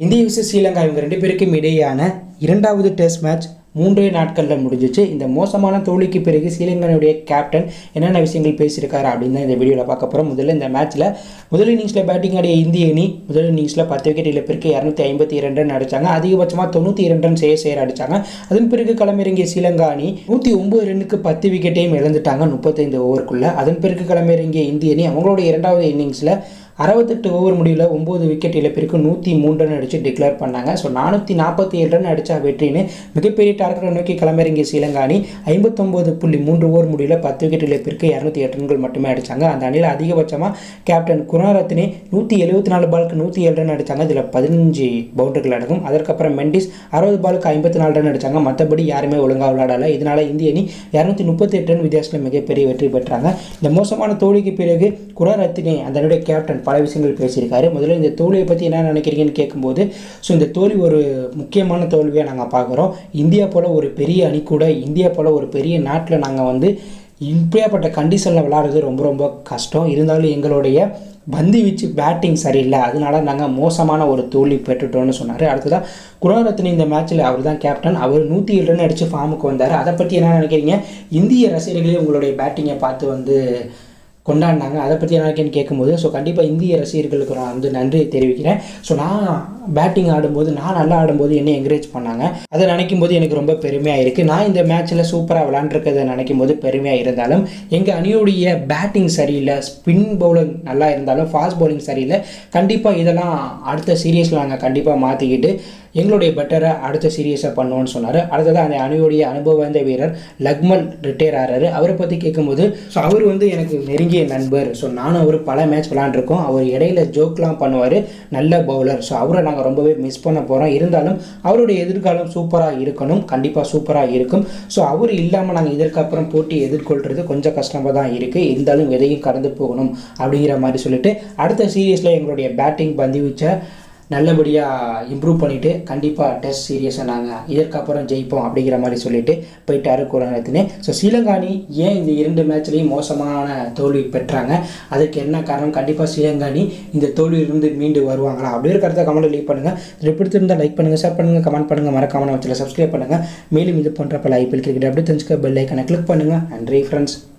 இந்திய விச ஸ்ரீலங்கா இவங்க ரெண்டு பேருக்கும் இடையேயான இரண்டாவது டெஸ்ட் மேட்ச் மூன்றே நாட்களில் முடிஞ்சிச்சு இந்த மோசமான தோல்விக்கு பிறகு ஸ்ரீலங்கனுடைய கேப்டன் என்னென்ன விஷயங்கள் பேசியிருக்காரு அப்படின்னு தான் இந்த வீடியோவில் பார்க்க போகிறோம் முதல்ல இந்த மேட்ச்சில் முதல் இன்னிங்ஸில் பேட்டிங் ஆடிய இந்திய அணி முதல் இன்னிங்ஸில் பத்து விக்கெட் இழப்பிற்கு இரநூத்தி ஐம்பத்தி இரண்டு ரன் அடிச்சாங்க அதிகபட்சமாக தொண்ணூற்றி இரண்டு ரன் சேர சேர அடிச்சாங்க அதன் பிறகு களமிறங்கிய ஸ்ரீலங்கா அணி நூற்றி ஒம்பது ரன்னுக்கு பத்து விக்கெட்டையும் இழந்துட்டாங்க முப்பத்தைந்து ஓவருக்குள்ளே அதன் பிறகு களமிறங்கிய இந்திய அணி அவங்களுடைய இரண்டாவது இன்னிங்ஸில் அறுபத்தெட்டு ஓவர் முடிவில் ஒம்பது விக்கெட் இழப்பிற்கு நூற்றி மூணு ரன் அடித்து டிக்ளேர் பண்ணாங்க ஸோ நானூற்றி நாற்பத்தி ஏழு ரன் அடித்தா வெற்றின்னு மிகப்பெரிய டார்கெட்டை நோக்கி களமிறங்கிய ஸ்ரீலங்கா அணி ஐம்பத்தொம்போது புள்ளி மூன்று ஓவர் முடிவில் பத்து விக்கெட் இழப்பிற்கு இரநூத்தி எட்டு ரன்கள் மட்டுமே அடித்தாங்க அந்த அணியில் அதிகபட்சமாக கேப்டன் குணாரத்னே நூற்றி எழுபத்தி நாலு பாலுக்கு நூற்றி ஏழு ரன் அடித்தாங்க இதில் பதினஞ்சு பவுண்டர்கள் அடங்கும் அதற்கப்புறம் மெண்டிஸ் அறுபது பாலுக்கு ஐம்பத்தி நாலு ரன் அடித்தாங்க மற்றபடி யாருமே ஒழுங்காக விளையாடலை இதனால் இந்திய அணி இரநூத்தி முப்பத்தி எட்டு ரன் வித்தியாசத்தில் மிகப்பெரிய வெற்றி பெற்றாங்க இந்த மோசமான தோல்விக்கு பிறகு குணரத்னே அந்த அணியுடைய கேப்டன் பல விஷயங்கள் பேசியிருக்காரு முதல்ல இந்த தோல்வியை பற்றி என்ன நினைக்கிறீங்கன்னு கேட்கும்போது ஸோ இந்த தோல்வி ஒரு முக்கியமான தோல்வியாக நாங்கள் பார்க்குறோம் இந்தியா போல் ஒரு பெரிய அணி கூட இந்தியா போல் ஒரு பெரிய நாட்டில் நாங்கள் வந்து இப்படியாப்பட்ட கண்டிஷனில் விளாட்றது ரொம்ப ரொம்ப கஷ்டம் இருந்தாலும் எங்களுடைய பந்து வீச்சு பேட்டிங் சரியில்லை அதனால நாங்கள் மோசமான ஒரு தோல்வி பெற்றுட்டோம்னு சொன்னார் அடுத்ததாக குணரத்ன இந்த மேட்ச்சில் அவர் தான் கேப்டன் அவர் நூற்றி ஏழு ரன் அடித்து ஃபார்முக்கு வந்தார் அதை பற்றி என்ன நினைக்கிறீங்க இந்திய ரசிகர்களே உங்களுடைய பேட்டிங்கை பார்த்து வந்து கொண்டாடினாங்க அதை பற்றி எனக்கு கேட்கும்போது ஸோ கண்டிப்பாக இந்திய ரசிகர்களுக்கு நான் வந்து நன்றி தெரிவிக்கிறேன் ஸோ நான் பேட்டிங் ஆடும்போது நான் நல்லா ஆடும்போது என்னை என்கரேஜ் பண்ணாங்க அதை நினைக்கும் போது எனக்கு ரொம்ப பெருமையாக இருக்குது நான் இந்த மேட்ச்சில் சூப்பராக விளாண்டுருக்கதை நினைக்கும் போது பெருமையாக இருந்தாலும் எங்கள் அணியுடைய பேட்டிங் சரியில்லை ஸ்பின் பவுலிங் நல்லா இருந்தாலும் ஃபாஸ்ட் பவுலிங் சரியில்லை கண்டிப்பாக இதெல்லாம் அடுத்த சீரியஸில் நாங்கள் கண்டிப்பாக மாற்றிக்கிட்டு எங்களுடைய பெட்டரை அடுத்த சீரியஸாக பண்ணுவோன்னு சொன்னார் அடுத்ததாக அந்த அணியுடைய அனுபவ வாய்ந்த வீரர் லக்மன் ரிட்டையர் ஆகிறாரு அவரை பற்றி கேட்கும்போது ஸோ அவர் வந்து எனக்கு நெருங்கிய நண்பர் ஸோ நானும் அவர் பல மேட்ச் விளாண்டுருக்கோம் அவர் இடையில ஜோக்லாம் பண்ணுவார் நல்ல பவுலர் ஸோ அவரை நாங்கள் ரொம்பவே மிஸ் பண்ண போகிறோம் இருந்தாலும் அவருடைய எதிர்காலம் சூப்பராக இருக்கணும் கண்டிப்பாக சூப்பராக இருக்கும் ஸோ அவர் இல்லாமல் நாங்கள் இதற்கப்புறம் போட்டி எதிர்கொள்கிறது கொஞ்சம் கஷ்டமாக தான் இருக்குது இருந்தாலும் எதையும் கடந்து போகணும் அப்படிங்கிற மாதிரி சொல்லிட்டு அடுத்த சீரியஸில் எங்களுடைய பேட்டிங் பந்து வீச்ச நல்லபடியாக இம்ப்ரூவ் பண்ணிவிட்டு கண்டிப்பாக டெஸ்ட் சீரியஸை நாங்கள் இதற்கப்புறம் ஜெயிப்போம் அப்படிங்கிற மாதிரி சொல்லிட்டு போயிட்டாரு குரணத்தினே ஸோ ஸ்ரீலங்கானி ஏன் இந்த இரண்டு மேட்ச்லேயும் மோசமான தோல்வி பெற்றாங்க அதுக்கு என்ன காரணம் கண்டிப்பாக ஸ்ரீலங்கானி இந்த தோல்வியிலிருந்து மீண்டு வருவாங்களா அப்படி இருக்கிறத கமெண்ட் லீவ் பண்ணுங்கள் இதில் பிடிச்சிருந்தால் லைக் பண்ணுங்கள் ஷேர் பண்ணுங்கள் கமெண்ட் பண்ணுங்கள் மறக்காம வச்சில் சப்ஸ்கிரைப் பண்ணுங்கள் மேலும் இது போன்ற பல ஐபிஎல் கிரிக்கெட் அப்படி தெரிஞ்சுக்க பெல் ஐக்கனை கிளிக் பண்ணுங்கள் நன்றி ஃப்ரெண்ட்ஸ்